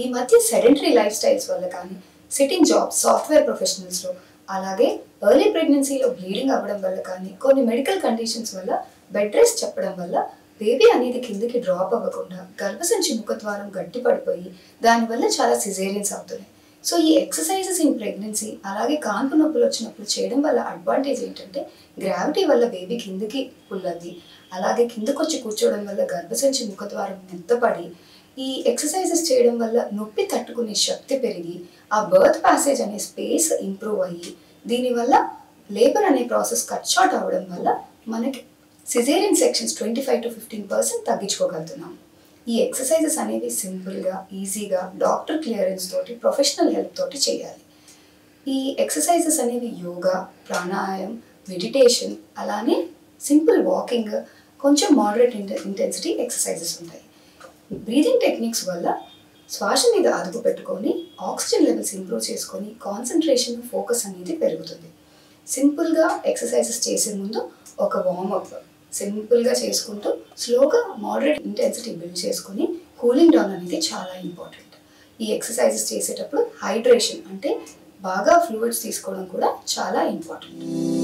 ఈ మధ్య sedentary life styles వల్ల కానీ సిట్టింగ్ జాబ్స్ సాఫ్ట్వేర్ ప్రొఫెషనల్స్లో అలాగే ఎర్లీ ప్రెగ్నెన్సీలో బ్లీడింగ్ అవ్వడం వల్ల కానీ కొన్ని మెడికల్ కండిషన్స్ వల్ల బెడ్ రెస్ట్ చెప్పడం వల్ల బేబీ అనేది కిందకి డ్రాప్ అవ్వకుండా గర్భసంచి ముఖద్వారం గట్టి పడిపోయి దానివల్ల చాలా సిజేరియన్స్ అవుతున్నాయి సో ఈ ఎక్సర్సైజెస్ ఇన్ ప్రెగ్నెన్సీ అలాగే కాన్పు నొప్పులు వచ్చినప్పుడు చేయడం వల్ల అడ్వాంటేజ్ ఏంటంటే గ్రావిటీ వల్ల బేబీ కిందకి పుల్లది అలాగే కిందకు వచ్చి కూర్చోవడం వల్ల గర్భసంచి ముఖద్వారం మెత్తపడి ఈ ఎక్సర్సైజెస్ చేయడం వల్ల నొప్పి తట్టుకునే శక్తి పెరిగి ఆ బర్త్ ప్యాసేజ్ అనే స్పేస్ ఇంప్రూవ్ అయ్యి దీనివల్ల లేబర్ అనే ప్రాసెస్ కట్ షార్ట్ అవ్వడం వల్ల మనకి caesarean sections twenty five to fifteen percent తగ్గించుకోగలుగుతున్నాం ఈ ఎక్సర్సైజెస్ అనేవి సింపుల్గా ఈజీగా డాక్టర్ క్లియరెన్స్ తోటి ప్రొఫెషనల్ హెల్ప్ తోటి చేయాలి ఈ ఎక్సర్సైజెస్ అనేవి యోగా ప్రాణాయామం మెడిటేషన్ అలానే సింపుల్ వాకింగ్ కొంచెం మోడరేట్ ఇంటెన్సిటీ ఎక్సర్సైజెస్ ఉంటాయి బ్రీదింగ్ టెక్నిక్స్ వల్ల శ్వాస మీద అదుపు పెట్టుకొని ఆక్సిజన్ లెవెల్స్ ఇంప్రూవ్ చేసుకొని కాన్సన్ట్రేషన్ ఫోకస్ అనేది పెరుగుతుంది సింపుల్గా ఎక్సర్సైజెస్ చేసే ముందు ఒక వార్మప్ సింపుల్గా చేసుకుంటూ స్లోగా మోడరేట్ ఇంటెన్సిటీ బిల్డ్ చేసుకొని కూలింగ్ డౌన్ అనేది చాలా ఇంపార్టెంట్ ఈ ఎక్సర్సైజెస్ చేసేటప్పుడు హైడ్రేషన్ అంటే బాగా ఫ్లూయిడ్స్ తీసుకోవడం కూడా చాలా ఇంపార్టెంట్